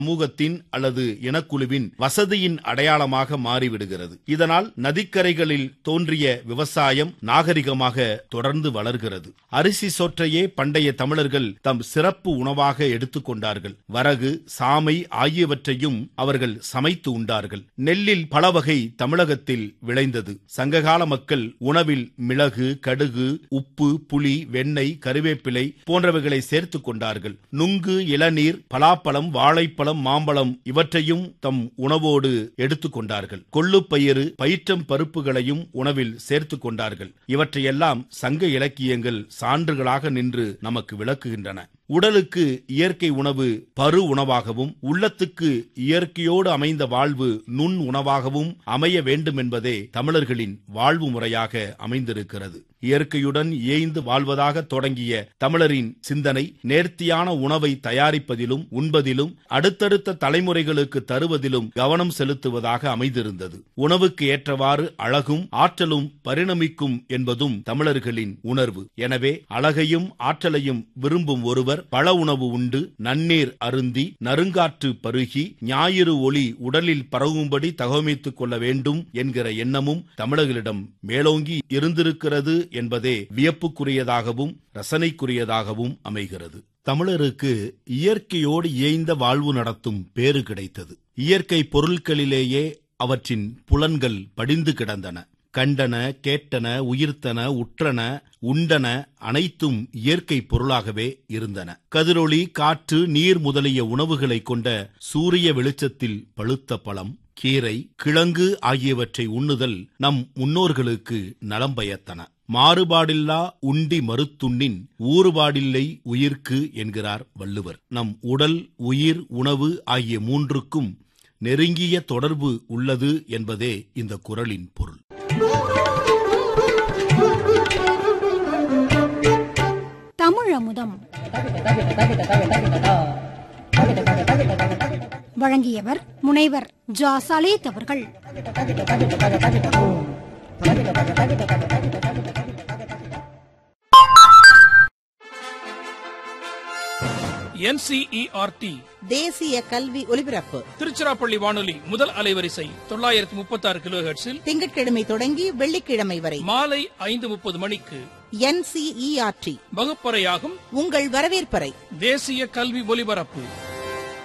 சமூகத்தின் அல்லது இனக்குழுவின் வசதியின் அடையாளமாக மாறிவிடுகிறது இதனால் நதிக்கரைகளில் தோன்றிய விவசாயம் நாகரிகமாக தொடர்ந்து வளர்கிறது அரிசி சோற்றையே பண்டைய தமிழர்கள் தம் சிறப்பு உணவாக எடுத்துக்கொண்டார்கள் வரகு சாமை ஆகியவற்றையும் அவர்கள் சமைத்து உண்டார்கள் நெல்லில் பல வகை தமிழகத்தில் விளைந்தது சங்ககால மக்கள் உணவில் மிளகு கடுகு உப்பு புளி வெண்ணெய் கருவேப்பிலை போன்றவைகளை சேர்த்துக் கொண்டார்கள் நுங்கு இளநீர் பலாப்பழம் வாழைப்பழம் மாம்பழம் இவற்றையும் தம் உணவோடு எடுத்துக் கொண்டார்கள் கொள்ளுப்பயிறு பயிற்றம் பருப்புகளையும் உணவில் சேர்த்துக் கொண்டார்கள் இவற்றையெல்லாம் சங்க இலக்கியங்கள் சான்றுகளாக நின்று நமக்கு விளக்குகின்றன உடலுக்கு இயற்கை உணவு பரு உணவாகவும் உள்ளத்துக்கு இயற்கையோடு அமைந்த வாழ்வு நுண் உணவாகவும் அமைய வேண்டும் என்பதே தமிழர்களின் வாழ்வு முறையாக அமைந்திருக்கிறது இயற்கையுடன் ஏய்ந்து வாழ்வதாக தொடங்கிய தமிழரின் சிந்தனை நேர்த்தியான உணவை தயாரிப்பதிலும் உண்பதிலும் அடுத்தடுத்த தலைமுறைகளுக்கு தருவதிலும் கவனம் செலுத்துவதாக அமைந்திருந்தது உணவுக்கு ஏற்றவாறு அழகும் ஆற்றலும் பரிணமிக்கும் என்பதும் தமிழர்களின் உணர்வு எனவே அழகையும் ஆற்றலையும் விரும்பும் ஒருவர் பழ உணவு உண்டு நன்னீர் அருந்தி நறுங்காற்று பருகி ஞாயிறு ஒளி உடலில் பரவும்படி தகவமைத்துக் கொள்ள வேண்டும் என்கிற எண்ணமும் தமிழர்களிடம் மேலோங்கி இருந்திருக்கிறது என்பதே வியப்புக்குரியதாகவும் ரசனைக்குரியதாகவும் அமைகிறது தமிழருக்கு இயற்கையோடு இயைந்த வாழ்வு நடத்தும் பேறு கிடைத்தது இயற்கை பொருட்களிலேயே அவற்றின் புலன்கள் படிந்து கிடந்தன கண்டன கேட்டன உயிர்த்தன உற்றன உண்டன அனைத்தும் இயற்கை பொருளாகவே இருந்தன கதிரொளி காற்று நீர் முதலிய உணவுகளை கொண்ட சூரிய வெளிச்சத்தில் பழுத்த பழம் கீரை கிழங்கு ஆகியவற்றை உண்ணுதல் நம் முன்னோர்களுக்கு நலம் பயத்தன மாறுபாடில்லா உண்டி மறுத்துண்ணின் ஊறுபாடில்லை உயிர்க்கு என்கிறார் வள்ளுவர் நம் உடல் உயிர் உணவு ஆகிய மூன்றுக்கும் நெருங்கிய தொடர்பு உள்ளது என்பதே இந்த குரலின் பொருள் தமிழமுதம் வழங்கியவர் முனைவர் ஜா சலேத் அவர்கள் என்சிஇஆர்டி தேசிய கல்வி ஒலிபரப்பு திருச்சிராப்பள்ளி வானொலி முதல் அலைவரிசை தொள்ளாயிரத்தி முப்பத்தி ஆறு கிலோ திங்கட்கிழமை தொடங்கி வெள்ளிக்கிழமை வரை மாலை ஐந்து முப்பது மணிக்கு என்சிஇஆர்டி வகுப்பறையாகும் உங்கள் வரவேற்பறை தேசிய கல்வி ஒலிபரப்பு